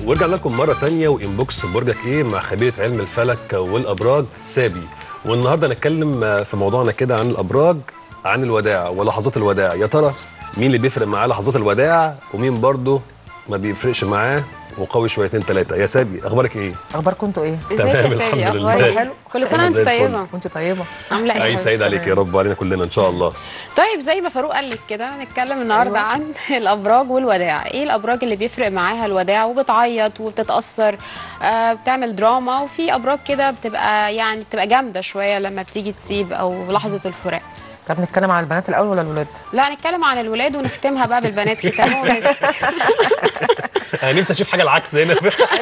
ورجعنا لكم مره تانية وانبوكس برجك ايه مع خبيره علم الفلك والابراج سابي والنهارده هنتكلم في موضوعنا كده عن الابراج عن الوداع ولحظات الوداع يا ترى مين اللي بيفرق معاه لحظات الوداع ومين برضه ما بيفرقش معاه وقوي شويتين ثلاثه يا سابي اخبارك ايه اخباركم انتوا ايه تمام، ازيك يا الحمد سابي لله. اخبارك ايه حلو. كل سنه أنا وانت زي الفل. طيبه وانت طيبه عامله ايه عيد حبيبتي؟ سعيد عليك يا رب وعلينا كلنا ان شاء الله طيب زي ما فاروق قال لك كده هنتكلم النهارده أيوة. عن الابراج والوداع ايه الابراج اللي بيفرق معاها الوداع وبتعيط وبتتاثر آه بتعمل دراما وفي ابراج كده بتبقى يعني بتبقى جامده شويه لما بتيجي تسيب او لحظه الفراق طب نتكلم عن البنات الاول ولا الولاد لا هنتكلم عن الولاد ونختمها بقى بالبنات ختام ونس انا نفسي اشوف حاجه العكس هنا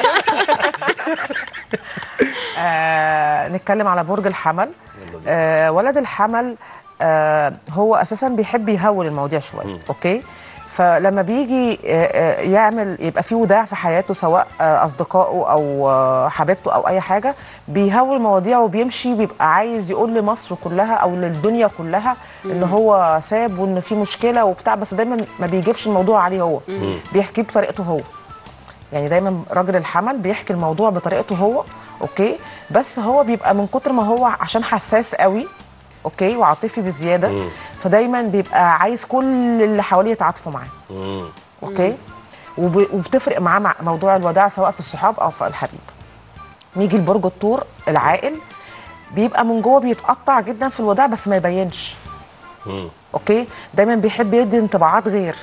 آه نتكلم على برج الحمل آه ولد الحمل آه هو اساسا بيحب يهول المواضيع شويه اوكي فلما بيجي آه، آه، يعمل يبقى في وداع في حياته سواء آه، اصدقائه او آه، حبيبته او اي حاجه بيهول مواضيع وبيمشي بيبقى عايز يقول لمصر كلها او للدنيا كلها ان هو ساب وان في مشكله وبتاع بس دايما ما بيجيبش الموضوع عليه هو بيحكيه بطريقته هو يعني دايما راجل الحمل بيحكي الموضوع بطريقته هو اوكي بس هو بيبقى من كتر ما هو عشان حساس قوي اوكي وعاطفي بزياده فدايما بيبقى عايز كل اللي حواليه يتعاطفوا معاه مم. اوكي وب... وبتفرق معاه مع موضوع الوداع سواء في الصحاب او في الحبيب نيجي لبرج الثور العاقل بيبقى من جوه بيتقطع جدا في الوداع بس ما يبينش مم. اوكي دايما بيحب يدي انطباعات غير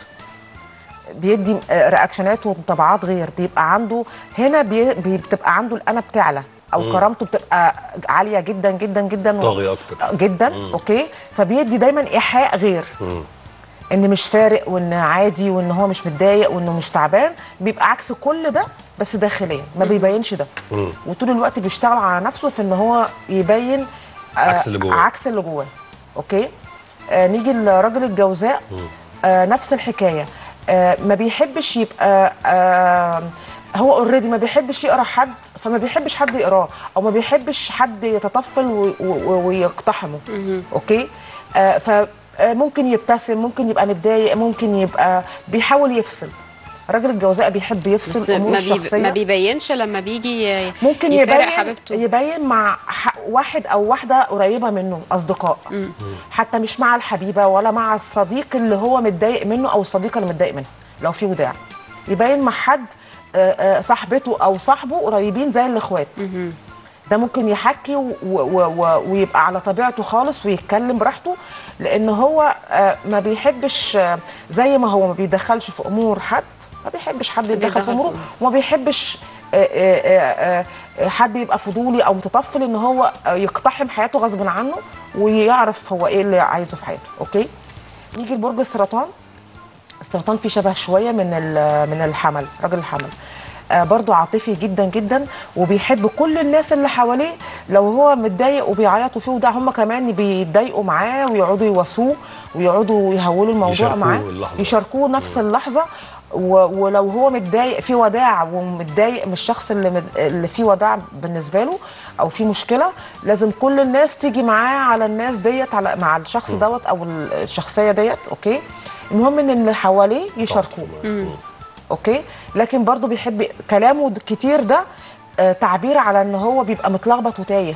بيدي آه، رياكشنات وانطباعات غير بيبقى عنده هنا بي... بي- بتبقى عنده الانا بتعلى او كرامته بتبقى عاليه جدا جدا جدا و- طاغية أكتر. جدا اوكي فبيدي دايما ايحاء غير مم. ان مش فارق وان عادي وان هو مش متضايق وانه مش تعبان بيبقى عكس كل ده بس داخليا ما بيبينش ده مم. وطول الوقت بيشتغل على نفسه في ان هو يبين آه، عكس اللي جواه. عكس اللي جواه اوكي آه نيجي لراجل الجوزاء آه نفس الحكايه آه ما بيحبش يبقى آه هو اوريدي ما بيحبش يقرا حد فما بيحبش حد يقراه او ما بيحبش حد يتطفل و- و- ويقتحمه اوكي آه ف آه، ممكن يبتسم ممكن يبقى متضايق ممكن يبقى بيحاول يفصل راجل الجوزاء بيحب يفصل بس امور ما, بي... الشخصيه ما بيبينش لما بيجي ي- ممكن يفارق يبين حبيبته يبين مع ح- واحد او واحده قريبه منه اصدقاء حتى مش مع الحبيبه ولا مع الصديق اللي هو متضايق منه او الصديقه اللي متضايق منها لو في وداع يبين مع حد آه، آه، صاحبته او صاحبه قريبين زي الاخوات ده ممكن يحكي و و و ويبقى على طبيعته خالص ويتكلم براحته لان هو آه، ما بيحبش آه، زي ما هو ما بيدخلش في امور حد ما بيحبش حد يتدخل يتدخل في في اموره أموره. وما بيحبش آه، آه، آه، آه، حد يبقى فضولي او متطفل ان هو آه، يقتحم حياته غصب عنه ويعرف هو ايه اللي عايزه في حياته اوكي نيجي لبرج السرطان السرطان فيه شبه شويه من ال- من الحمل راجل الحمل آه برضو عاطفي جدا جدا وبيحب كل الناس اللي حواليه لو هو متضايق وبيعيط وفيه وداع هم كمان بيتضايقوا معاه ويقعدوا يواسوه ويقعدوا يهولوا الموضوع يشاركوه معاه اللحظة. يشاركوه نفس اللحظه و- ولو هو متضايق في وداع ومتضايق من الشخص اللي مد... اللي فيه وداع بالنسبه له او في مشكله لازم كل الناس تيجي معاه على الناس ديت على مع الشخص دوت او الشخصيه ديت اوكي المهم ان اللي حواليه يشاركوه اوكي لكن برضو بيحب كلامه د- كتير ده آه، تعبير على ان هو بيبقى متلخبط وتايه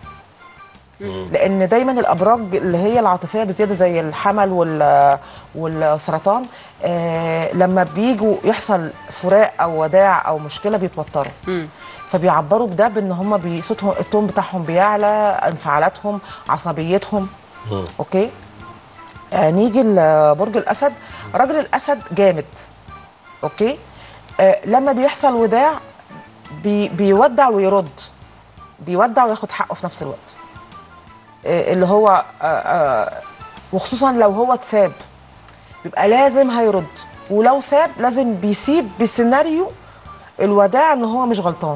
لان دايما الابراج اللي هي العاطفيه بزياده زي الحمل وال والسرطان آه لما بيجوا يحصل فراق او وداع او مشكله بيتوتروا فبيعبروا بده بان هم بي- صوتهم التون بتاعهم بيعلى انفعالاتهم عصبيتهم اوكي آه نيجي لبرج الاسد راجل الاسد جامد اوكي آه لما بيحصل وداع بي بيودع ويرد بيودع وياخد حقه في نفس الوقت آه اللي هو آه آه وخصوصا لو هو اتساب بيبقى لازم هيرد ولو ساب لازم بيسيب بسيناريو الوداع ان هو مش غلطان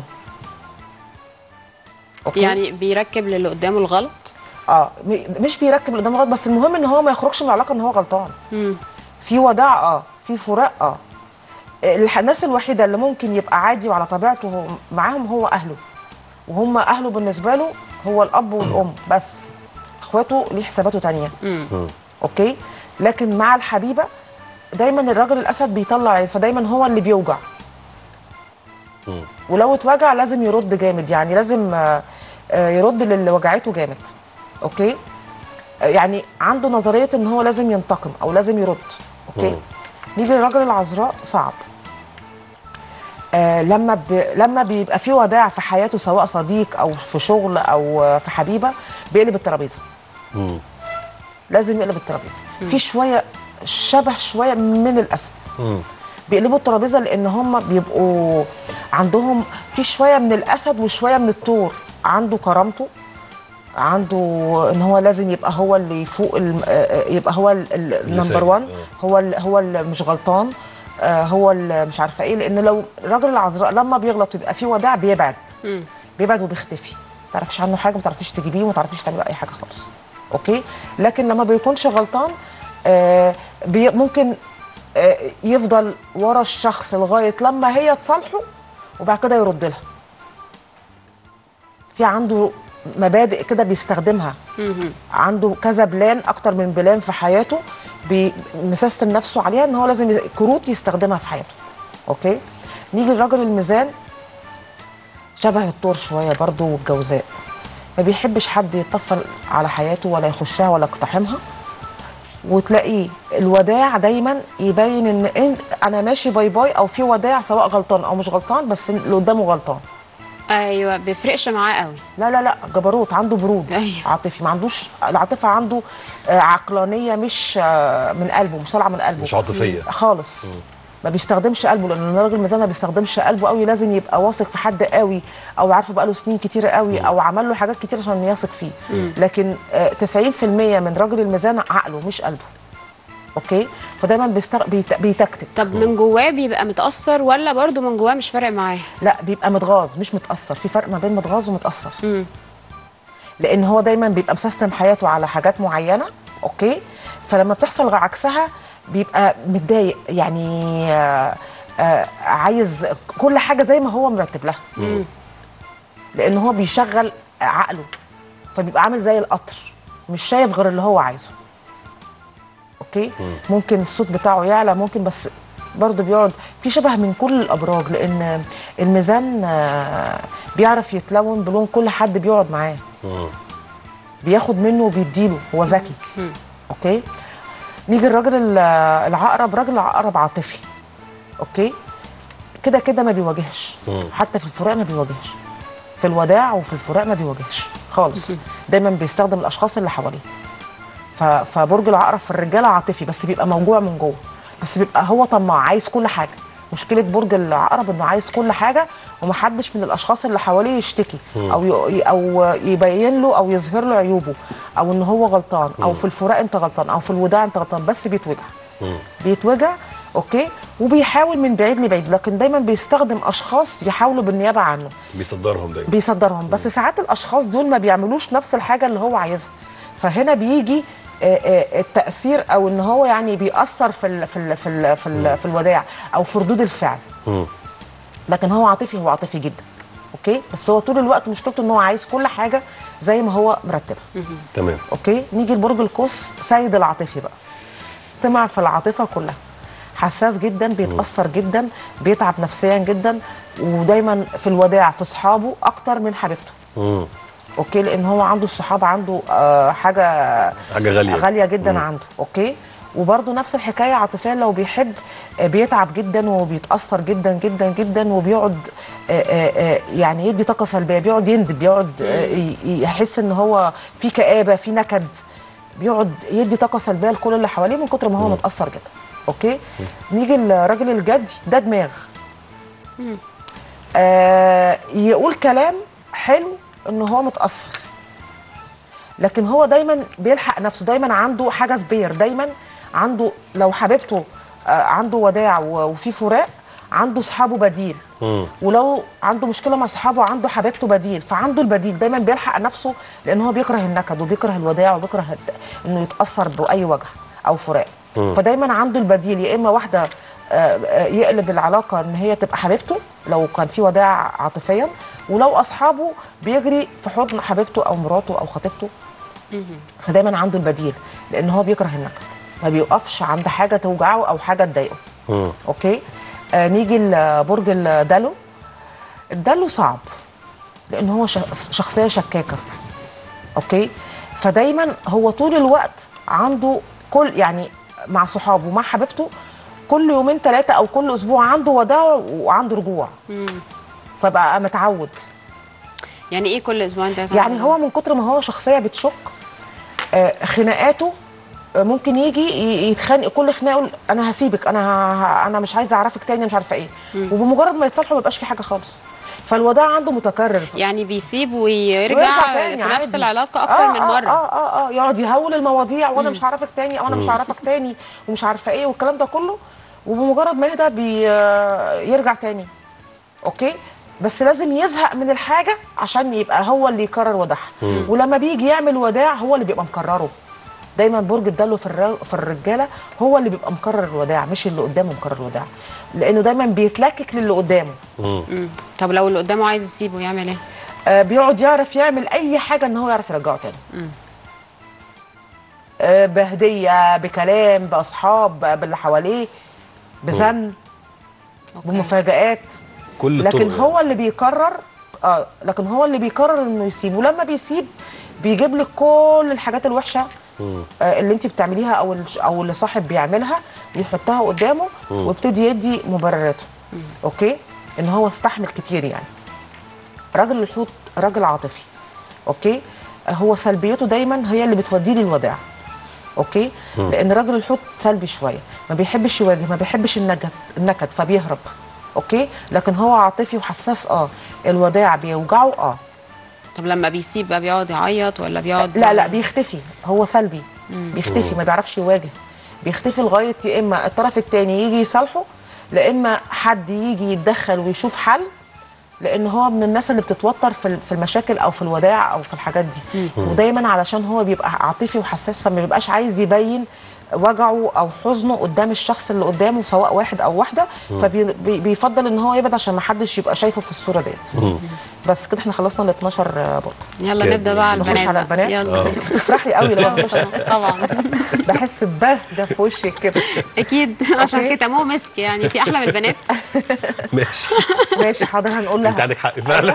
أوكي؟ يعني بيركب للي قدامه الغلط اه م- مش بيركب اللي قدامه غلط بس المهم ان هو ما يخرجش من العلاقه ان هو غلطان في وداع اه في فراق اه الح- الناس الوحيده اللي ممكن يبقى عادي وعلى طبيعته معاهم هو اهله وهم اهله بالنسبه له هو الاب والام بس اخواته ليه حساباته تانية اوكي لكن مع الحبيبه دايما الراجل الاسد بيطلع فدايما هو اللي بيوجع ولو اتوجع لازم يرد جامد يعني لازم آه، آه، يرد للي وجعته جامد اوكي آه، يعني عنده نظريه ان هو لازم ينتقم او لازم يرد اوكي مم. نيجي للراجل العذراء صعب آه لما ب... لما بيبقى في وداع في حياته سواء صديق او في شغل او آه، في حبيبه بيقلب الترابيزه مم. لازم يقلب الترابيزه في شويه شبه شويه من الاسد مم. بيقلبوا الترابيزه لان هم بيبقوا عندهم في شويه من الاسد وشويه من الثور عنده كرامته عنده ان هو لازم يبقى هو اللي يفوق الم- آه، آه، يبقى هو النمبر سايد، 1 آه. هو ال هو اللي مش غلطان آه، هو اللي مش عارفه ايه لان لو الراجل العذراء لما بيغلط ويبقى فيه وداع بيبعد بيبعد وبيختفي ما تعرفيش عنه حاجه ما تعرفيش تجيبيه وما تعرفيش تعملي اي حاجه خالص اوكي لكن لما بيكونش غلطان آه بي ممكن آه يفضل ورا الشخص لغايه لما هي تصالحه وبعد كده يرد لها في عنده مبادئ كده بيستخدمها عنده كذا بلان اكتر من بلان في حياته بي- مسيستم نفسه عليها ان هو لازم ي- كروت يستخدمها في حياته اوكي نيجي لراجل الميزان شبه الطور شويه برضه والجوزاء ما بيحبش حد يطفل على حياته ولا يخشها ولا يقتحمها وتلاقيه الوداع دايما يبين ان انت انا ماشي باي باي او في وداع سواء غلطان او مش غلطان بس اللي قدامه غلطان ايوه بيفرقش معاه قوي لا لا لا جبروت عنده برود أيوة. عاطفي ما عندوش العاطفه عنده آه، عقلانيه مش آه، من قلبه مش طالعه من قلبه مش عاطفية. خالص ما بيستخدمش قلبه لان الراجل الميزان ما بيستخدمش قلبه قوي لازم يبقى واثق في حد قوي او عارفه بقاله سنين كتيره قوي او عمل له حاجات كتير عشان يثق فيه لكن آه، 90% من راجل الميزان عقله مش قلبه اوكي فدايما بيستغ... بيت... بيتكتك طب من جواه بيبقى متاثر ولا برضو من جواه مش فارق معاه لا بيبقى متغاظ مش متاثر في فرق ما بين متغاظ ومتاثر لان هو دايما بيبقى مسيستم حياته على حاجات معينه اوكي فلما بتحصل عكسها بيبقى متضايق يعني آه آه عايز كل حاجه زي ما هو مرتب لها لان هو بيشغل عقله فبيبقى عامل زي القطر مش شايف غير اللي هو عايزه اوكي ممكن الصوت بتاعه يعلى ممكن بس برضه بيقعد في شبه من كل الابراج لان الميزان آه، بيعرف يتلون بلون كل حد بيقعد معاه بياخد منه وبيديله هو ذكي اوكي نيجي الراجل ال- العقرب راجل العقرب عاطفي اوكي كده كده ما بيواجهش حتى في الفراق ما بيواجهش في الوداع وفي الفراق ما بيواجهش خالص دايما بيستخدم الاشخاص اللي حواليه ف- فبرج العقرب في الرجاله عاطفي بس بيبقى موجوع من جوه بس بيبقى هو طماع عايز كل حاجه مشكله برج العقرب انه عايز كل حاجه ومحدش من الاشخاص اللي حواليه يشتكي او ي- او يبين له او يظهر له عيوبه او ان هو غلطان او في الفراق انت غلطان او في الوداع انت غلطان بس بيتوجع بيتوجع اوكي وبيحاول من بعيد لبعيد لكن دايما بيستخدم اشخاص يحاولوا بالنيابه عنه بيصدرهم دايما بيصدرهم بس ساعات الاشخاص دول ما بيعملوش نفس الحاجه اللي هو عايزها فهنا بيجي آه، آه، التاثير او ان هو يعني بيأثر في ال في ال في ال في, ال في الوداع او في ردود الفعل لكن هو عاطفي هو عاطفي جدا اوكي بس هو طول الوقت مشكلته ان هو عايز كل حاجه زي ما هو مرتبها تمام اوكي نيجي لبرج القوس سيد العاطفي بقى طمع في العاطفه كلها حساس جدا بيتاثر جدا بيتعب نفسيا جدا ودايما في الوداع في اصحابه اكتر من حبيبته مم. اوكي لان هو عنده الصحاب عنده آه حاجه حاجه غاليه غاليه جدا مم. عنده اوكي وبرده نفس الحكايه عاطفيا لو بيحب آه، بيتعب جدا وبيتاثر جدا جدا جدا وبيقعد آه، آه، آه، يعني يدي طاقه سلبيه بيقعد يندب بيقعد آه، ي- يحس ان هو في كابه في نكد بيقعد يدي طاقه سلبيه لكل اللي حواليه من كتر ما هو متاثر جدا اوكي نيجي للراجل الجدي ده دماغ آه يقول كلام حلو ان هو متاثر لكن هو دايما بيلحق نفسه دايما عنده حاجه سبير دايما عنده لو حبيبته آه عنده وداع و- وفي فراق عنده صحابه بديل ولو عنده مشكله مع صحابه عنده حبيبته بديل فعنده البديل دايما بيلحق نفسه لان هو بيكره النكد وبيكره الوداع وبيكره الت- انه يتاثر باي وجع او فراق فدايما عنده البديل يا اما واحده آه، آه، يقلب العلاقه ان هي تبقى حبيبته لو كان في وداع عاطفيا ولو اصحابه بيجري في حضن حبيبته او مراته او خطيبته فدايما عنده البديل لان هو بيكره النكد ما بيوقفش عند حاجه توجعه او حاجه تضايقه مم. اوكي آه نيجي لبرج الدلو الدلو صعب لان هو ش- شخصيه شكاكه اوكي فدايما هو طول الوقت عنده كل يعني مع صحابه مع حبيبته كل يومين ثلاثه او كل اسبوع عنده وداع وعنده رجوع فبقى متعود يعني ايه كل اسبوعين ثلاثه يعني هو من كتر ما هو شخصيه بتشك آه، خناقاته آه، ممكن يجي ي- يتخانق كل خناقه يقول انا هسيبك انا ه- انا مش عايزه اعرفك تاني مش عارفه ايه وبمجرد ما يتصالحوا ما يبقاش في حاجه خالص فالوداع عنده متكرر يعني بيسيب ويرجع, ويرجع تاني في عادي. نفس العلاقه اكتر آه من آه مره اه اه اه يقعد يهول المواضيع وانا مش هعرفك تاني او انا مش هعرفك تاني ومش عارفه ايه والكلام ده كله وبمجرد ما يهدى بي آه، يرجع تاني اوكي بس لازم يزهق من الحاجه عشان يبقى هو اللي يكرر وداعها ولما بيجي يعمل وداع هو اللي بيبقى مكرره دايما برج الدلو في الر- في الرجاله هو اللي بيبقى مكرر الوداع مش اللي قدامه مكرر الوداع لانه دايما بيتلكك للي قدامه مم. طب لو اللي قدامه عايز يسيبه يعمل ايه آه، بيقعد يعرف يعمل اي حاجه ان هو يعرف يرجعه تاني آه، بهديه بكلام باصحاب ب- باللي حواليه بزن أوكي. بمفاجآت كل الطرق لكن يعني. هو اللي بيقرر اه لكن هو اللي بيقرر انه يسيب ولما بيسيب بيجيب لك كل الحاجات الوحشه آه اللي انت بتعمليها او الش- او اللي صاحب بيعملها بيحطها قدامه ويبتدي يدي مبرراته اوكي ان هو استحمل كتير يعني راجل الحوت راجل عاطفي اوكي آه، هو سلبيته دايما هي اللي بتوديه للوداع اوكي لان راجل الحوت سلبي شويه ما بيحبش يواجه ما بيحبش النكد النكد فبيهرب اوكي لكن هو عاطفي وحساس اه الوداع بيوجعه اه طب لما بيسيب بقى بيقعد يعيط ولا بيقعد لا لا بيختفي هو سلبي بيختفي ما بيعرفش يواجه بيختفي لغايه يا اما الطرف الثاني يجي يصالحه لا اما حد يجي يتدخل ويشوف حل لان هو من الناس اللي بتتوتر في ال- في المشاكل او في الوداع او في الحاجات دي ودايما علشان هو بيبقى عاطفي وحساس فما بيبقاش عايز يبين وجعه او حزنه قدام الشخص اللي قدامه سواء واحد او واحده فبيفضل ان هو يبعد عشان ما حدش يبقى شايفه في الصوره ديت بس كده احنا خلصنا ال 12 برج يلا كده. نبدا بقى على نخش البنات على بقى. البنات يلا بتفرحي قوي لما بخش طبعا بحس ببهجه في وشك كده اكيد عشان أوكي. ختامه مسك يعني في احلى من البنات ماشي ماشي حاضر هنقول انت لها عندك حق فعلا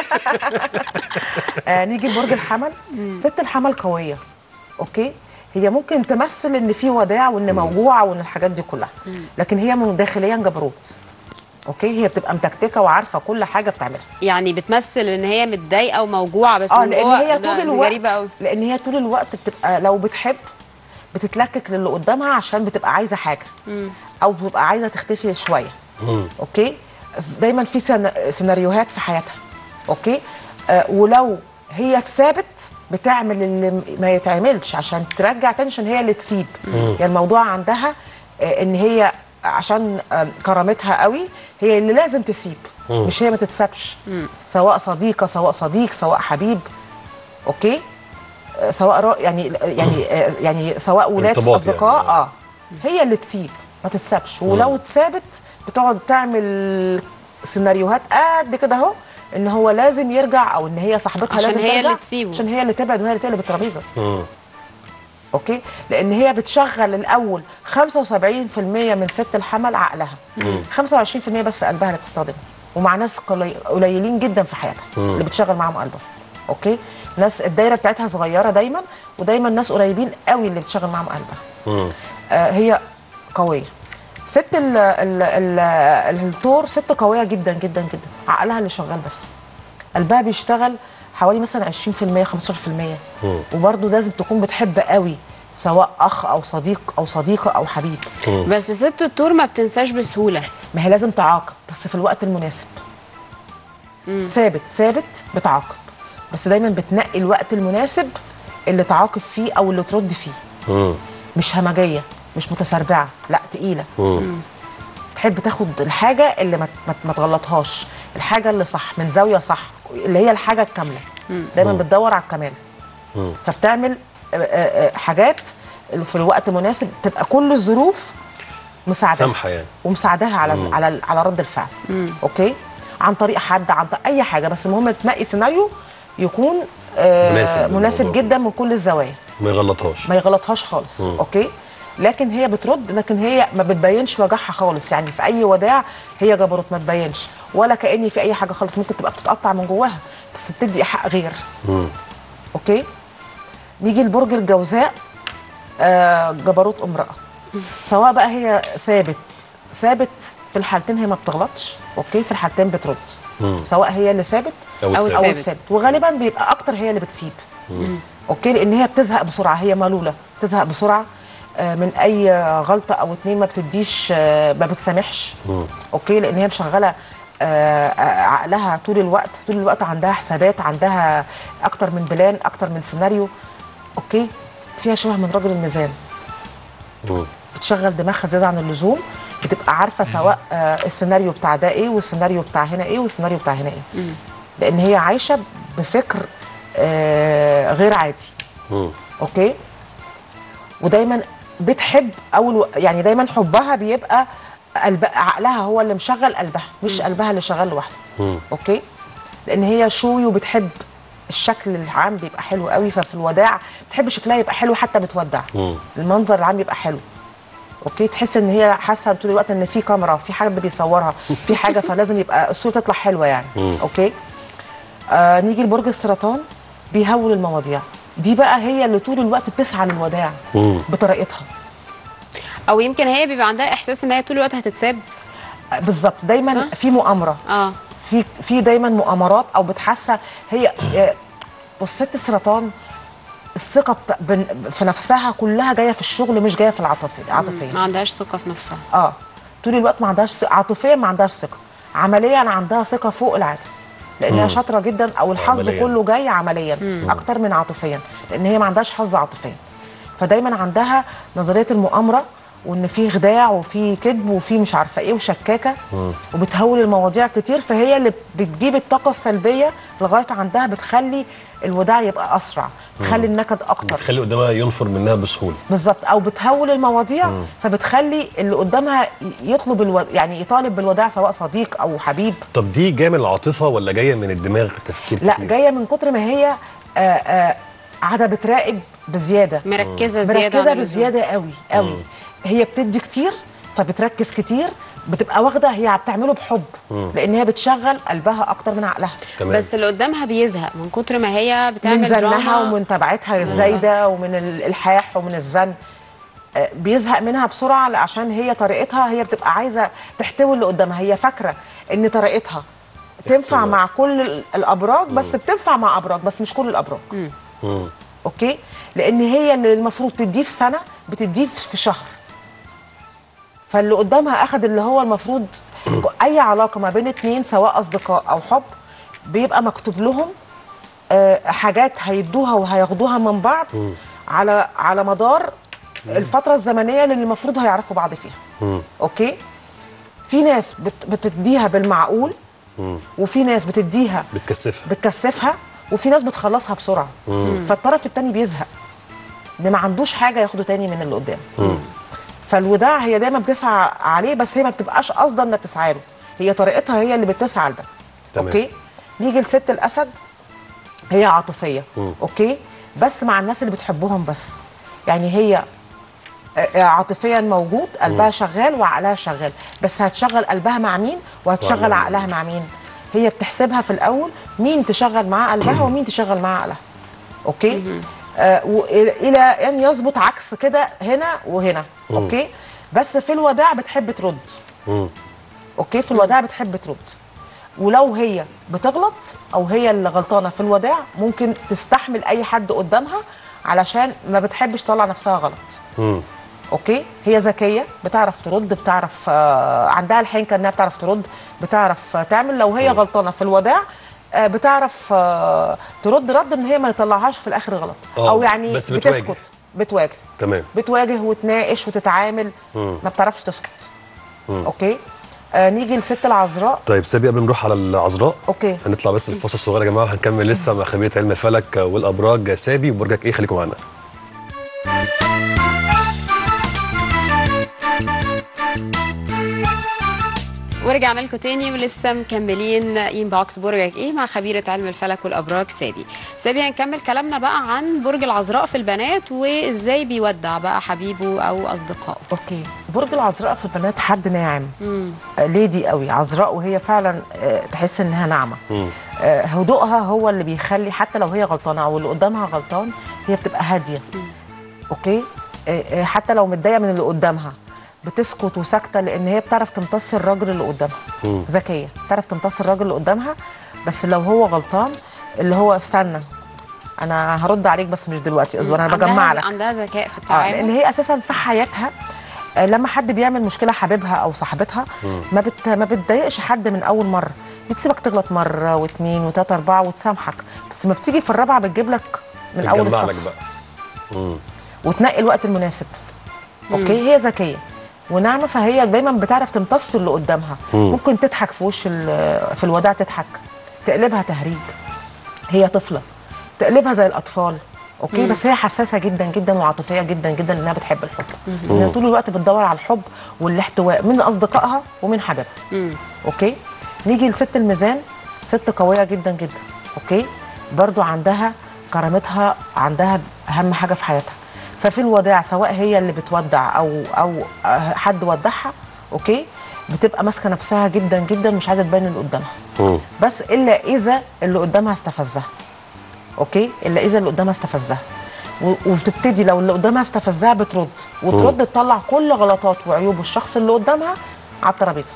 آه نيجي لبرج الحمل ست الحمل قويه اوكي هي ممكن تمثل ان في وداع وان موجوعه وان الحاجات دي كلها لكن هي من داخليا جبروت اوكي هي بتبقى متكتكه وعارفه كل حاجه بتعملها يعني بتمثل ان هي متضايقه وموجوعه بس اه من لان جوه هي ده- طول دي الوقت غريبه قوي لان هي طول الوقت بتبقى لو بتحب بتتلكك للي قدامها عشان بتبقى عايزه حاجه او بتبقى عايزه تختفي شويه اوكي دايما في سن- سيناريوهات في حياتها اوكي آه ولو هي اتثابت بتعمل اللي ما يتعملش عشان ترجع تاني عشان هي اللي تسيب يعني الموضوع عندها آه ان هي عشان آه كرامتها قوي هي اللي لازم تسيب مش هي ما تتسابش سواء صديقه سواء صديق سواء حبيب اوكي آه، سواء را يعني يعني آه، يعني سواء ولاد ارتباط اصدقاء يعني. اه هي اللي تسيب ما تتسابش ولو اتثابت بتقعد تعمل سيناريوهات قد كده اهو ان هو لازم يرجع او ان هي صاحبتها عشان لازم هي ترجع اللي تسيبه. عشان هي اللي تبعد وهي اللي تقلب الترابيزه مم. اوكي لان هي بتشغل الاول 75% من ست الحمل عقلها 25% بس قلبها اللي بتستخدمه ومع ناس قلي- قليلين جدا في حياتها اللي بتشغل معاهم قلبها اوكي ناس الدايره بتاعتها صغيره دايما ودايما ناس قريبين قوي اللي بتشغل معاهم قلبها مم. آه هي قويه ست ال ال ال الثور ست قويه جدا جدا جدا عقلها اللي شغال بس قلبها بيشتغل حوالي مثلا 20% 15% وبرده لازم تكون بتحب قوي سواء اخ او صديق او صديقه او حبيب بس ست الطور ما بتنساش بسهوله ما هي لازم تعاقب بس في الوقت المناسب ثابت ثابت بتعاقب بس دايما بتنقي الوقت المناسب اللي تعاقب فيه او اللي ترد فيه مم. مش همجيه مش متسربعه لا تقيله مم. تحب تاخد الحاجه اللي ما, ما, ما تغلطهاش الحاجه اللي صح من زاويه صح اللي هي الحاجه الكامله دايما بتدور على الكمال فبتعمل آه، آه، آه، حاجات اللي في الوقت المناسب تبقى كل الظروف مساعدة سامحة يعني. ومساعدها على على على رد الفعل اوكي عن طريق حد عن طريق اي حاجه بس المهم تنقي سيناريو يكون آه مناسب مناسب للموضوع. جدا من كل الزوايا ما يغلطهاش ما يغلطهاش خالص اوكي لكن هي بترد لكن هي ما بتبينش وجعها خالص يعني في اي وداع هي جبروت ما تبينش ولا كاني في اي حاجه خالص ممكن تبقى بتتقطع من جواها بس بتدي ايحاء غير اوكي نيجي لبرج الجوزاء آه جبروت امراه سواء بقى هي ثابت ثابت في الحالتين هي ما بتغلطش اوكي في الحالتين بترد سواء هي اللي ثابت أو أو الثابت. او ثابت. ثابت وغالبا بيبقى اكتر هي اللي بتسيب اوكي لان هي بتزهق بسرعه هي ملوله بتزهق بسرعه آه، من اي غلطه او اتنين ما بتديش آه، ما بتسامحش اوكي لان هي مشغله آه، آه، عقلها طول الوقت طول الوقت عندها حسابات عندها اكتر من بلان اكتر من سيناريو اوكي فيها شبه من رجل الميزان مم. بتشغل دماغها زياده عن اللزوم بتبقى عارفه سواء آه، السيناريو بتاع ده ايه والسيناريو بتاع هنا ايه والسيناريو بتاع هنا ايه لان هي عايشه بفكر آه، غير عادي مم. اوكي ودايما بتحب اول يعني دايما حبها بيبقى قلب عقلها هو اللي مشغل قلبها مش قلبها اللي شغال لوحده اوكي لان هي شوي وبتحب الشكل العام بيبقى حلو قوي ففي الوداع بتحب شكلها يبقى حلو حتى بتودع المنظر العام يبقى حلو اوكي تحس ان هي حاسه طول الوقت ان في كاميرا في حد بيصورها في حاجه فلازم يبقى الصوره تطلع حلوه يعني اوكي آه نيجي لبرج السرطان بيهول المواضيع دي بقى هي اللي طول الوقت بتسعى للوداع بطريقتها او يمكن هي بيبقى عندها احساس ان هي طول الوقت هتتساب آه، بالظبط دايما صح؟ في مؤامره اه في في دايما مؤامرات او بتحسها هي آه، بص ست السرطان الثقه بتا- بن- في نفسها كلها جايه في الشغل مش جايه في العاطفه عاطفيا ما عندهاش ثقه في نفسها اه طول الوقت ما عندهاش ثقة- عاطفيا ما عندهاش ثقه عمليا عندها ثقه فوق العاده لانها شاطره جدا او الحظ عملياً. كله جاي عمليا اكتر من عاطفيا لان هي ما عندهاش حظ عاطفيا فدايما عندها نظريه المؤامره وان في خداع وفي كذب وفي مش عارفه ايه وشكاكه وبتهول المواضيع كتير فهي اللي بتجيب الطاقه السلبيه لغايه عندها بتخلي الوداع يبقى اسرع بتخلي النكد اكتر بتخلي قدامها ينفر منها بسهوله بالظبط او بتهول المواضيع فبتخلي اللي قدامها يطلب الو... يعني يطالب بالوداع سواء صديق او حبيب طب دي جايه من العاطفه ولا جايه من الدماغ تفكير لا كتير؟ جايه من كتر ما هي آه، آه، قاعده بتراقب بزياده مركزه زياده مركزه عن اللزوم. بزياده قوي قوي هي بتدي كتير فبتركز كتير بتبقى واخده هي بتعمله بحب لان هي بتشغل قلبها اكتر من عقلها تمام بس اللي قدامها بيزهق من كتر ما هي بتعمل من زنها دراما ومن تبعتها الزايده ومن الالحاح ومن الزن آه، بيزهق منها بسرعه عشان هي طريقتها هي بتبقى عايزه تحتوي اللي قدامها هي فاكره ان طريقتها تنفع احتواء. مع كل ال- الابراج بس بتنفع مع ابراج بس مش كل الابراج مم. اوكي لان هي اللي المفروض تديه في سنه بتديه في شهر فاللي قدامها اخد اللي هو المفروض اي علاقه ما بين اتنين سواء اصدقاء او حب بيبقى مكتوب لهم آه، حاجات هيدوها وهياخدوها من بعض على على مدار الفتره الزمنيه اللي المفروض هيعرفوا بعض فيها اوكي في ناس بت- بتديها بالمعقول وفي ناس بتديها بتكثفها بتكثفها وفي ناس بتخلصها بسرعه فالطرف التاني بيزهق ان ما عندوش حاجه ياخده تاني من اللي قدام فالوداع هي دايما بتسعى عليه بس هي ما بتبقاش قصدا انها تسعى له هي طريقتها هي اللي بتسعى لده تمام. اوكي نيجي لست الاسد هي عاطفيه اوكي بس مع الناس اللي بتحبهم بس يعني هي آه، عاطفيا موجود قلبها شغال وعقلها شغال بس هتشغل قلبها مع مين وهتشغل وعقلها. عقلها مع مين هي بتحسبها في الاول مين تشغل معاه قلبها ومين تشغل معاه عقلها اوكي آه والى ان يظبط عكس كده هنا وهنا اوكي بس في الوداع بتحب ترد مم. اوكي في الوداع بتحب ترد ولو هي بتغلط او هي اللي غلطانه في الوداع ممكن تستحمل اي حد قدامها علشان ما بتحبش تطلع نفسها غلط مم. اوكي هي ذكيه بتعرف ترد بتعرف آه، عندها الحنكه انها بتعرف ترد بتعرف آه، تعمل لو هي غلطانه في الوداع آه، بتعرف آه، ترد رد ان هي ما يطلعهاش في الاخر غلط آه، او يعني بس بتواجه. بتسكت بتواجه تمام بتواجه وتناقش وتتعامل ما بتعرفش تسكت اوكي آه نيجي لست العذراء طيب سابي قبل ما نروح على العذراء اوكي هنطلع بس الفاصل الصغير يا جماعه وهنكمل لسه مع خبيره علم الفلك والابراج سابي وبرجك ايه خليكم معانا ورجعنا لكم تاني ولسه مكملين انبوكس برجك ايه مع خبيره علم الفلك والابراج سابي سابي هنكمل كلامنا بقى عن برج العذراء في البنات وازاي بيودع بقى حبيبه او اصدقائه اوكي برج العذراء في البنات حد ناعم آه ليدي قوي عذراء وهي فعلا آه تحس انها ناعمه آه هدوءها هو اللي بيخلي حتى لو هي غلطانه او اللي قدامها غلطان هي بتبقى هاديه اوكي آه آه حتى لو متضايقه من اللي قدامها بتسكت وساكته لان هي بتعرف تمتص الراجل اللي قدامها ذكيه بتعرف تمتص الراجل اللي قدامها بس لو هو غلطان اللي هو استنى انا هرد عليك بس مش دلوقتي اصبر انا بجمع عندها لك عندها ذكاء في اه لان التعامل هي اساسا في حياتها آه، لما حد بيعمل مشكله حبيبها او صاحبتها ما بت ما بتضايقش حد من اول مره بتسيبك تغلط مره واثنين وثلاثه اربعه وتسامحك بس ما بتيجي في الرابعه بتجيب لك من اول بتجمع لك الصف بقى وتنقي الوقت المناسب اوكي هي ذكيه وناعمه فهي دايما بتعرف تمتص اللي قدامها ممكن تضحك في وش ال- في الوداع تضحك تقلبها تهريج هي طفله تقلبها زي الاطفال اوكي بس هي حساسه جدا جدا وعاطفيه جدا جدا لانها بتحب الحب لانها طول الوقت بتدور على الحب والاحتواء من اصدقائها ومن حبيبها اوكي نيجي لست الميزان ست قويه جدا جدا اوكي برضو عندها كرامتها عندها اهم حاجه في حياتها ففي الوداع سواء هي اللي بتودع او او آه، حد ودعها اوكي بتبقى ماسكه نفسها جدا جدا مش عايزه تبين اللي قدامها بس الا اذا اللي قدامها استفزها اوكي الا اذا اللي قدامها استفزها و- وبتبتدي لو اللي قدامها استفزها بترد وترد تطلع كل غلطات وعيوب الشخص اللي قدامها على الترابيزه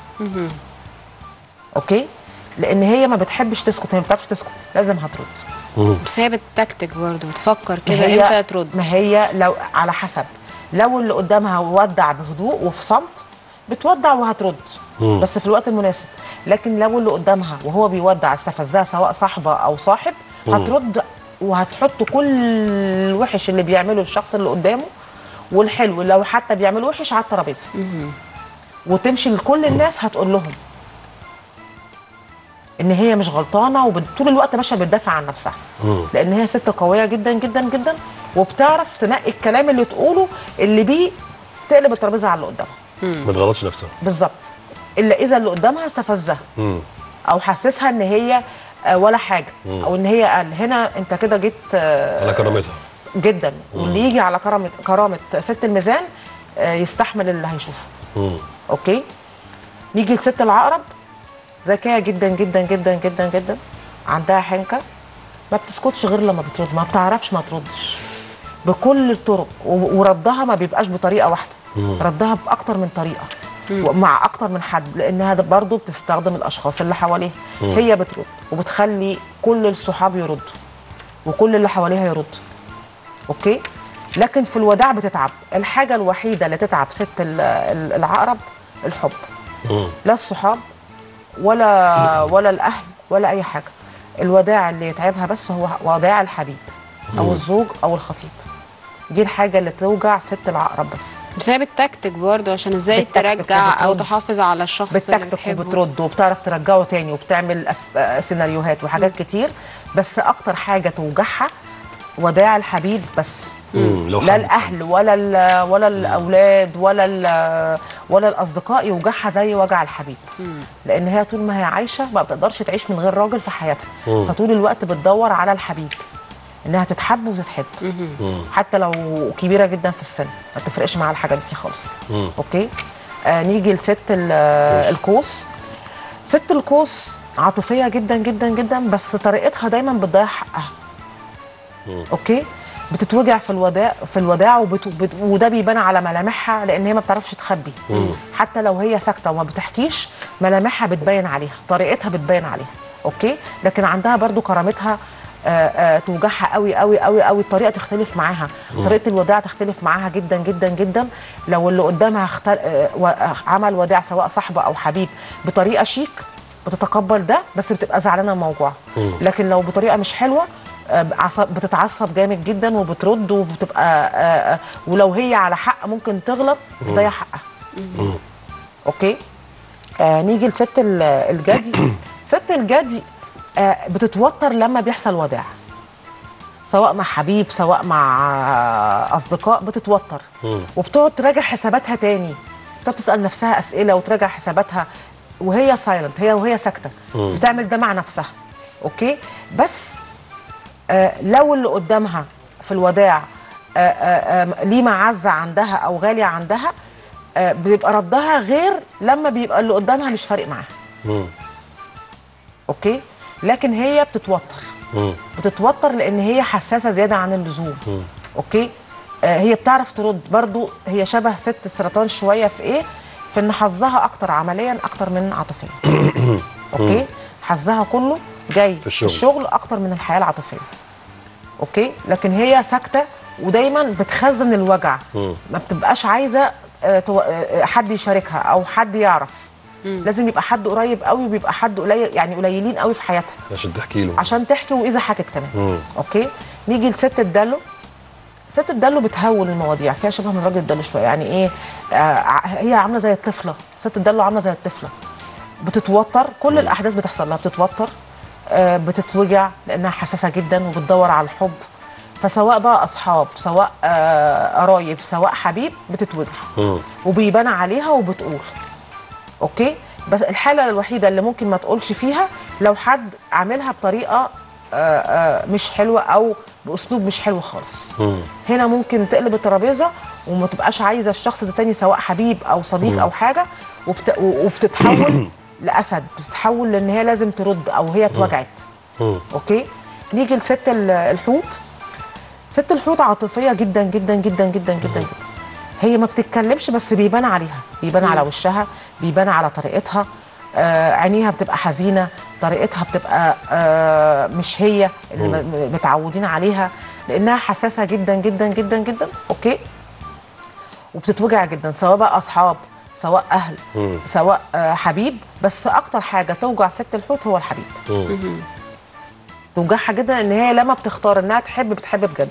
اوكي لان هي ما بتحبش تسكت هي ما بتعرفش تسكت لازم هترد بس هي بتكتك برضه بتفكر ما كده هي- امتى ترد ما هي لو على حسب لو اللي قدامها ودع بهدوء وفي صمت بتودع وهترد بس في الوقت المناسب لكن لو اللي قدامها وهو بيودع استفزها سواء صاحبه او صاحب هترد وهتحط كل الوحش اللي بيعمله الشخص اللي قدامه والحلو لو حتى بيعمل وحش على الترابيزه وتمشي لكل الناس هتقول لهم ان هي مش غلطانه وطول الوقت ماشيه بتدافع عن نفسها لان هي ست قويه جدا جدا جدا وبتعرف تنقي الكلام اللي تقوله اللي بيه تقلب الترابيزه على اللي قدامها ما تغلطش نفسها بالظبط الا اذا اللي قدامها استفزها او حسسها ان هي آه، ولا حاجه او ان هي قال هنا انت كده جيت آه، على كرامتها جدا واللي يجي على كرامه كرامه ست الميزان آه، يستحمل اللي هيشوفه اوكي نيجي لست العقرب ذكيه جدا جدا جدا جدا جدا عندها حنكه ما بتسكتش غير لما بترد ما بتعرفش ما تردش بكل الطرق و- وردها ما بيبقاش بطريقه واحده ردها باكتر من طريقه مع اكتر من حد لانها ده برضه بتستخدم الاشخاص اللي حواليها هي بترد وبتخلي كل الصحاب يردوا وكل اللي حواليها يردوا اوكي لكن في الوداع بتتعب الحاجه الوحيده اللي تتعب ست ال- ال- العقرب الحب لا الصحاب ولا ولا الاهل ولا اي حاجه الوداع اللي يتعبها بس هو وداع الحبيب او الزوج او الخطيب دي الحاجه اللي توجع ست العقرب بس بس هي بتكتك برضه عشان ازاي بتتكتك ترجع او وبترد. تحافظ على الشخص اللي بتكتك بتحبه وبترد وبتعرف ترجعه تاني وبتعمل أف... آه، سيناريوهات وحاجات كتير بس اكتر حاجه توجعها وداع الحبيب بس مم، لو لا حب- الاهل ولا ال ولا الاولاد ولا ال ولا الاصدقاء يوجعها زي وجع الحبيب لان هي طول ما هي عايشه ما بتقدرش تعيش من غير راجل في حياتها فطول الوقت بتدور على الحبيب انها تتحب وتتحب حتى لو كبيره جدا في السن ما تفرقش معاها الحاجات دي خالص اوكي آه نيجي لست ال- القوس ست القوس عاطفيه جدا جدا جدا بس طريقتها دايما بتضيع حقها اوكي بتتوجع في الوداع في الوداع وبت... بت... وده بيبان على ملامحها لان هي ما بتعرفش تخبي حتى لو هي ساكته وما بتحكيش ملامحها بتبين عليها طريقتها بتبين عليها اوكي لكن عندها برضو كرامتها آه، آه، توجعها قوي قوي قوي قوي الطريقه تختلف معاها طريقه الوداع تختلف معاها جدا جدا جدا لو اللي قدامها اختل... آه، و- عمل وداع سواء صاحبه او حبيب بطريقه شيك بتتقبل ده بس بتبقى زعلانه وموجوعه لكن لو بطريقه مش حلوه آه، عصب- بتتعصب جامد جدا وبترد وبتبقى آه، آه، ولو هي على حق ممكن تغلط تضيع حقها اوكي آه نيجي لست ال- الجدي ست الجدي آه بتتوتر لما بيحصل وداع سواء مع حبيب سواء مع آه، اصدقاء بتتوتر وبتقعد تراجع حساباتها تاني بتقعد تسال نفسها اسئله وتراجع حساباتها وهي سايلنت هي وهي ساكته بتعمل ده مع نفسها اوكي بس آه لو اللي قدامها في الوداع آه آه آه ليه معزه عندها او غاليه عندها آه بيبقى ردها غير لما بيبقى اللي قدامها مش فارق معاها مم. اوكي لكن هي بتتوتر مم. بتتوتر لان هي حساسه زياده عن اللزوم اوكي آه هي بتعرف ترد برضو هي شبه ست السرطان شويه في ايه في ان حظها اكتر عمليا اكتر من عاطفيا اوكي حظها كله جاي في الشغل. الشغل اكتر من الحياه العاطفيه اوكي لكن هي ساكته ودايما بتخزن الوجع ما بتبقاش عايزه آه، تو- آه، حد يشاركها او حد يعرف لازم يبقى حد قريب قوي وبيبقى حد قليل يعني قليلين قوي في حياتها عشان تحكي له عشان تحكي واذا حكت كمان مم. اوكي نيجي لست الدلو ست الدلو بتهول المواضيع فيها شبه من راجل الدلو شويه يعني ايه آه ع- هي عامله زي الطفله ست الدلو عامله زي الطفله بتتوتر كل الاحداث بتحصل لها بتتوتر آه بتتوجع لانها حساسه جدا وبتدور على الحب فسواء بقى اصحاب سواء آه، قرايب سواء حبيب بتتوجع مم. وبيبان عليها وبتقول اوكي بس الحاله الوحيده اللي ممكن ما تقولش فيها لو حد عاملها بطريقه آه، آه، مش حلوه او باسلوب مش حلو خالص مم. هنا ممكن تقلب الترابيزه وما تبقاش عايزه الشخص التاني سواء حبيب او صديق او حاجه وبت... وبتتحول لاسد بتتحول لان هي لازم ترد او هي اتوجعت مم. اوكي نيجي لست ال- الحوت ست الحوت عاطفيه جدا جدا جدا جدا جدا جدا هي ما بتتكلمش بس بيبان عليها بيبان على وشها بيبان على طريقتها آه عينيها بتبقى حزينه طريقتها بتبقى آه مش هي اللي م- متعودين عليها لانها حساسه جدا جدا جدا جدا اوكي وبتتوجع جدا سواء بقى اصحاب سواء اهل سواء آه حبيب بس اكتر حاجه توجع ست الحوت هو الحبيب توجعها جدا ان هي لما بتختار انها تحب بتحب بجد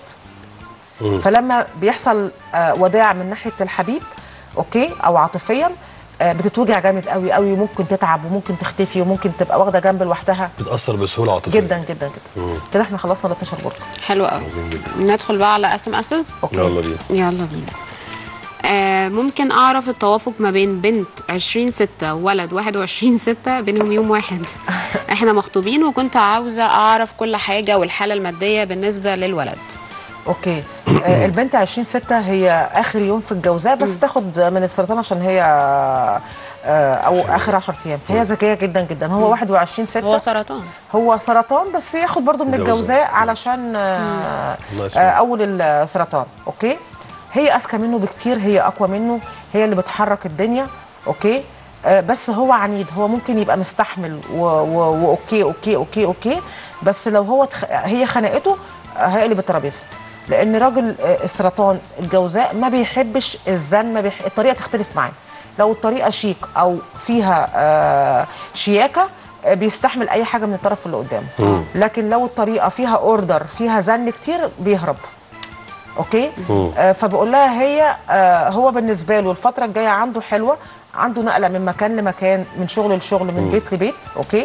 فلما بيحصل آه، وداع من ناحيه الحبيب اوكي او عاطفيا آه، بتتوجع جامد قوي قوي وممكن تتعب وممكن تختفي وممكن تبقى واخده جنب لوحدها بتاثر بسهوله عاطفيه جدا جدا جدا كده احنا خلصنا ال 12 برج حلو قوي عظيم جدا ندخل بقى على اس ام اسز يلا بينا يلا بينا آه ممكن اعرف التوافق ما بين بنت 20 6 وولد 21 6 بينهم يوم واحد احنا مخطوبين وكنت عاوزه اعرف كل حاجه والحاله الماديه بالنسبه للولد اوكي آه، البنت 20 6 هي اخر يوم في الجوزاء بس تاخد من السرطان عشان هي آه، او اخر 10 ايام فهي ذكيه جدا جدا هو 21 6 هو سرطان هو سرطان بس ياخد برضو من الجوزاء. الجوزاء علشان آه الله آه يسلمك. اول السرطان اوكي هي اذكى منه بكتير هي اقوى منه هي اللي بتحرك الدنيا اوكي آه بس هو عنيد هو ممكن يبقى مستحمل و- و- واوكي اوكي اوكي اوكي بس لو هو تخ... هي خنقته آه، هيقلب الترابيزه لان راجل آه، السرطان الجوزاء ما بيحبش الزن ما بيح... الطريقه تختلف معاه لو الطريقه شيك او فيها آه شياكه آه، بيستحمل اي حاجه من الطرف اللي قدامه لكن لو الطريقه فيها اوردر فيها زن كتير بيهرب اوكي آه فبقول لها هي آه هو بالنسبه له الفتره الجايه عنده حلوه عنده نقله من مكان لمكان من شغل لشغل من بيت لبيت اوكي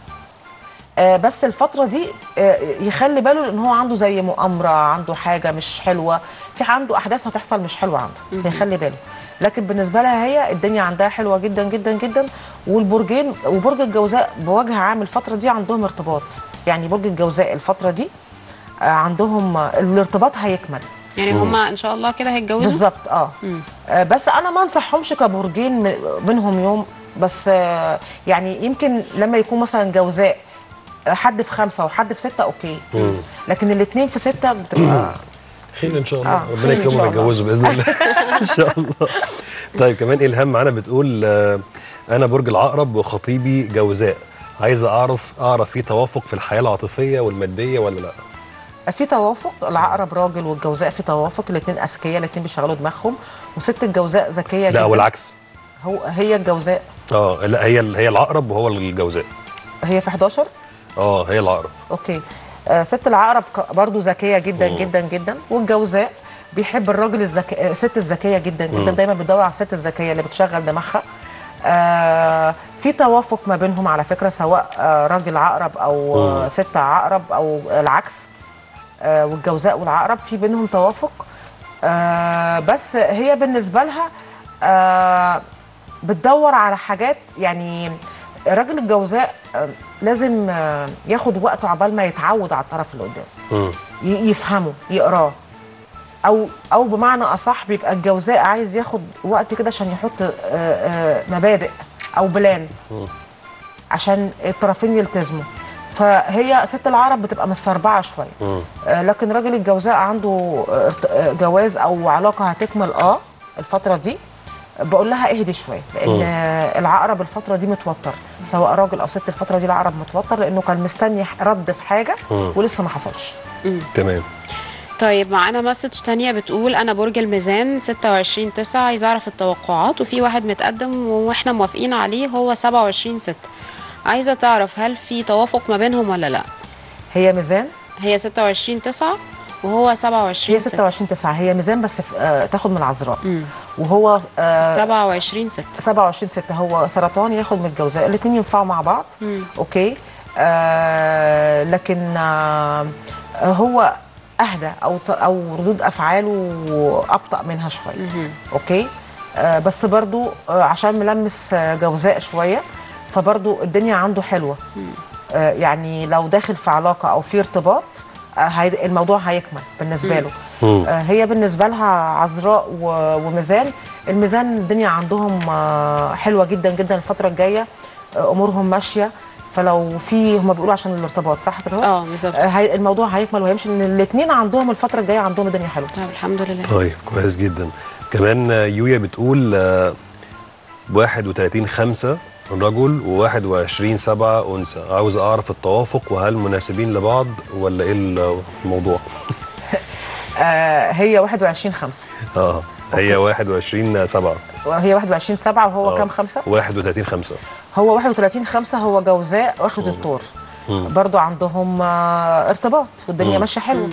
آه بس الفترة دي آه يخلي باله لأن هو عنده زي مؤامرة عنده حاجة مش حلوة في عنده أحداث هتحصل مش حلوة عنده فيخلي باله لكن بالنسبة لها هي الدنيا عندها حلوة جدا جدا جدا والبرجين وبرج الجوزاء بوجه عام الفترة دي عندهم ارتباط يعني برج الجوزاء الفترة دي آه عندهم آه، الارتباط هيكمل يعني هما ان شاء الله كده هيتجوزوا بالظبط اه آه، بس انا ما انصحهمش كبرجين من- منهم يوم بس آه، يعني يمكن لما يكون مثلا جوزاء آه، حد في خمسه وحد في سته اوكي لكن الاثنين في سته بتبقى خير ان شاء الله آه، ربنا خير إن يكرمهم شاء الله. ويتجوزوا باذن الله ان شاء الله طيب كمان الهام معانا بتقول آه، انا برج العقرب وخطيبي جوزاء عايزه اعرف اعرف في توافق في الحياه العاطفيه والماديه ولا لا في توافق العقرب راجل والجوزاء في توافق الاثنين اذكياء الاثنين بيشغلوا دماغهم وست الجوزاء ذكيه لا جدا والعكس هو هي الجوزاء اه لا هي هي العقرب وهو الجوزاء هي في 11 اه هي العقرب اوكي آه ست العقرب ك- برضو ذكيه جدا جدا جدا والجوزاء بيحب الراجل الذكي الست الذكيه جدا جدا دايما بيدور على الست الذكيه اللي بتشغل دماغها آه في توافق ما بينهم على فكره سواء آه راجل عقرب او آه ست عقرب او العكس آه والجوزاء والعقرب في بينهم توافق آه بس هي بالنسبه لها آه بتدور على حاجات يعني راجل الجوزاء آه، لازم آه، ياخد وقته عبال ما يتعود على الطرف اللي قدامه مم. ي- يفهمه يقراه او او بمعنى اصح بيبقى الجوزاء عايز ياخد وقت كده عشان يحط آه، آه، مبادئ او بلان عشان الطرفين يلتزموا فهي ست العرب بتبقى مستربعه شويه آه، لكن راجل الجوزاء عنده آه، ارت- آه، جواز او علاقه هتكمل اه الفتره دي بقول لها اهدي شويه لان آه، العقرب الفتره دي متوتر سواء راجل او ست الفتره دي العقرب متوتر لانه كان مستني رد في حاجه ولسه ما حصلش تمام طيب معانا مسج تانية بتقول أنا برج الميزان 26 9 عايز أعرف التوقعات وفي واحد متقدم وإحنا موافقين عليه هو 27 6 عايزة تعرف هل في توافق ما بينهم ولا لأ هي ميزان هي 26 9 وهو 27 هي 6 26 9 هي ميزان بس في- آه، تاخد من العذراء وهو آه 27 6 27 6 هو سرطان ياخد من الجوزاء الاثنين ينفعوا مع بعض اوكي آه لكن آه هو اهدى او ت- او ردود افعاله ابطا منها شويه اوكي آه بس برضو آه عشان ملمس آه، جوزاء شويه فبرضو الدنيا عنده حلوه آه يعني لو داخل في علاقه او في ارتباط آه هي- الموضوع هيكمل بالنسبه له آه هي بالنسبه لها عذراء و- وميزان الميزان الدنيا عندهم آه حلوه جدا جدا الفتره الجايه آه امورهم ماشيه فلو في هم بيقولوا عشان الارتباط صح كده اه بالظبط آه هي الموضوع هيكمل وهيمشي ان الاثنين عندهم الفتره الجايه عندهم الدنيا حلوه طيب الحمد لله طيب كويس جدا كمان آه، يويا بتقول آه، 31 5 رجل و21 7 انثى عاوز اعرف التوافق وهل مناسبين لبعض ولا ايه الموضوع آه هي 21 5 اه هي 21 7 هي 21 7 وهو كام خمسة 31 5 هو 31 5 هو جوزاء واخد الطور برضو عندهم آه ارتباط والدنيا ماشيه حلو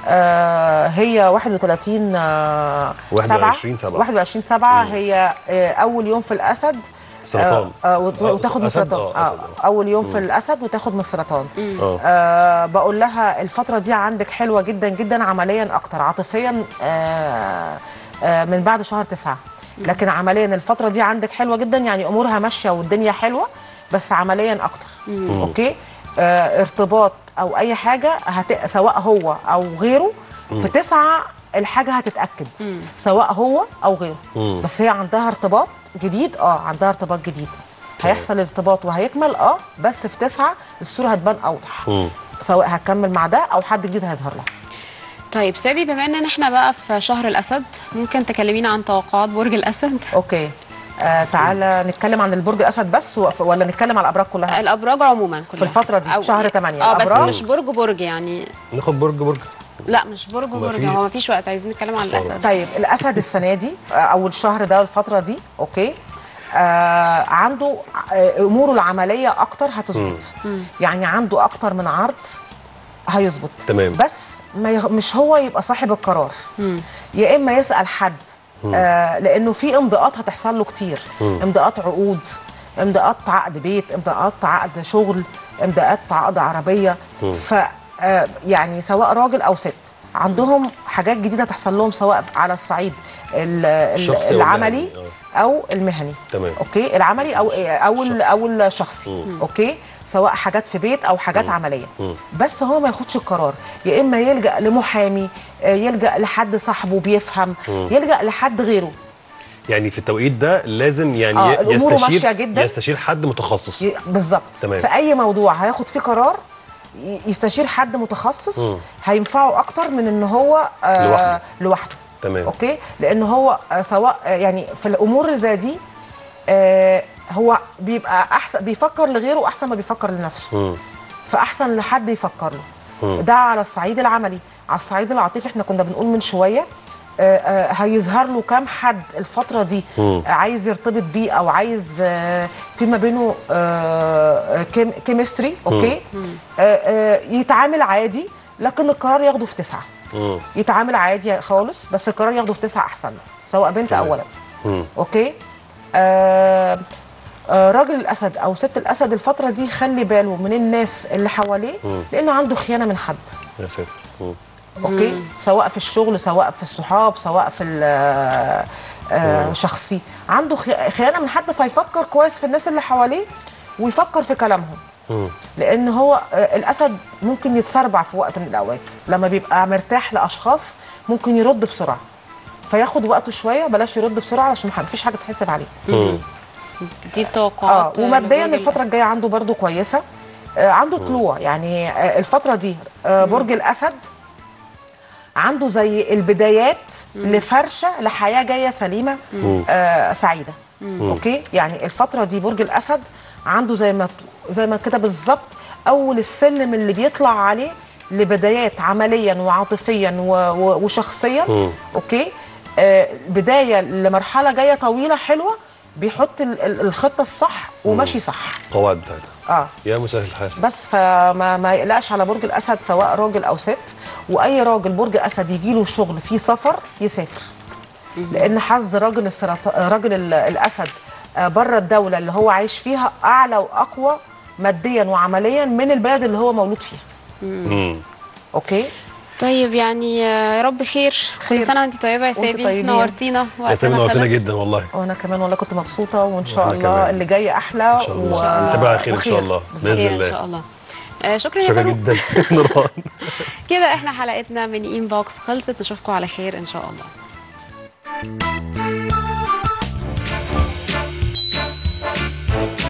آه هي 31 آه 21 سبعة. 21 7 هي آه اول يوم في الاسد سرطان. آه آه وت- آه، وتاخد من أسد، السرطان آه، آه أسد، آه. اول يوم في الاسد وتاخد من السرطان اه آه بقول لها الفترة دي عندك حلوة جدا جدا عمليا أكتر عاطفيا آه آه من بعد شهر تسعة لكن عمليا الفترة دي عندك حلوة جدا يعني أمورها ماشية والدنيا حلوة بس عمليا أكتر أوكي آه ارتباط أو أي حاجة هت... سواء هو أو غيره في تسعة الحاجة هتتأكد سواء هو أو غيره بس هي عندها ارتباط جديد اه عندها ارتباط جديد هيحصل ارتباط وهيكمل اه بس في تسعة الصورة هتبان أوضح مم. سواء هتكمل مع ده او حد جديد هيظهر لها طيب سابي بما ان احنا بقى في شهر الاسد ممكن تكلمينا عن توقعات برج الاسد اوكي آه تعالى نتكلم عن البرج الاسد بس و- ولا نتكلم على الابراج كلها الابراج عموما كلها في الفترة دي، أو- في شهر تمانية. اه بس الأبراج- مش برج برج يعني ناخد برج برج لا مش برج برج في- هو ما فيش وقت عايزين نتكلم عن خسارة. الاسد طيب الاسد السنه دي آه، او الشهر ده الفتره دي اوكي آه عنده آه، اموره العمليه اكتر هتظبط يعني عنده اكتر من عرض هيظبط تمام. بس ما ي... مش هو يبقى صاحب القرار يا اما يسال حد آه لانه في امضاءات هتحصل له كتير امضاءات عقود امضاءات عقد بيت امضاءات عقد شغل امضاءات عقد عربيه ف آه، يعني سواء راجل او ست عندهم حاجات جديده تحصل لهم سواء على الصعيد ال- ال- الشخصي العملي والمهني، او المهني تمام. اوكي العملي او او ال- او الشخصي اوكي سواء حاجات في بيت او حاجات عمليه بس هو ما ياخدش القرار يا اما يلجا لمحامي آه، يلجا لحد صاحبه بيفهم يلجا لحد غيره يعني في التوقيت ده لازم يعني آه، ي- الأمور يستشير ماشية جدا. يستشير حد متخصص ي- بالظبط تمام. في اي موضوع هياخد فيه قرار ي- يستشير حد متخصص هينفعه اكتر من ان هو آه لوحده. لوحده تمام. اوكي لان هو آه سواء آه يعني في الامور اللي زي دي آه هو بيبقى احسن بيفكر لغيره احسن ما بيفكر لنفسه مم. فاحسن لحد يفكر له ده على الصعيد العملي على الصعيد العاطفي احنا كنا بنقول من شويه آه، آه، هيظهر له كام حد الفتره دي آه، عايز يرتبط بيه او عايز آه، في ما بينه كيمستري اوكي آه، آه، يتعامل عادي لكن القرار ياخده في تسعه مم. يتعامل عادي خالص بس القرار ياخده في تسعه احسن له سواء بنت او ولد مم. اوكي آه آه راجل الاسد او ست الاسد الفتره دي خلي باله من الناس اللي حواليه لانه عنده خيانه من حد يا ساتر مم. اوكي سواء في الشغل سواء في الصحاب سواء في ال- آه، شخصي عنده خي- خيانه من حد فيفكر كويس في الناس اللي حواليه ويفكر في كلامهم مم. لان هو آه، الاسد ممكن يتسربع في وقت من الاوقات لما بيبقى مرتاح لاشخاص ممكن يرد بسرعه فياخد وقته شويه بلاش يرد بسرعه عشان ما فيش حاجه تحسب عليه مم. دي اه التوقعات وماديا لبرج الفتره الأسد. الجايه عنده برضو كويسه آه، عنده طلوع يعني آه، الفتره دي آه، برج الاسد عنده زي البدايات لفرشه لحياه جايه سليمه آه سعيده اوكي يعني الفتره دي برج الاسد عنده زي ما زي ما كده بالظبط اول السلم اللي بيطلع عليه لبدايات عمليا وعاطفيا و- و- وشخصيا مم. اوكي آه بدايه لمرحله جايه طويله حلوه بيحط ال- ال- الخطه الصح وماشي صح قواعد بتاعتها اه يا مسهل الحال بس فما ما يقلقش على برج الاسد سواء راجل او ست واي راجل برج اسد يجي له شغل فيه سفر يسافر لان حظ راجل السرطان راجل ال- الاسد بره الدوله اللي هو عايش فيها اعلى واقوى ماديا وعمليا من البلد اللي هو مولود فيها مم. اوكي طيب يعني آه، يا رب خير خير. كل سنه وانت طيبه يا وانت سابي طيبين. نورتينا يا وقتنا سامي نورتنا خلص. جدا والله وانا كمان والله كنت مبسوطه وان شاء وأنا الله كمان. اللي جاي احلى ان شاء الله إن شاء الله. نتابع على خير ان شاء وخير. الله بالظبط. باذن خير ان الله شاء الله آه، شكرا يا شكرا فاروق جدا نوران كده احنا حلقتنا من انبوكس خلصت نشوفكم على خير ان شاء الله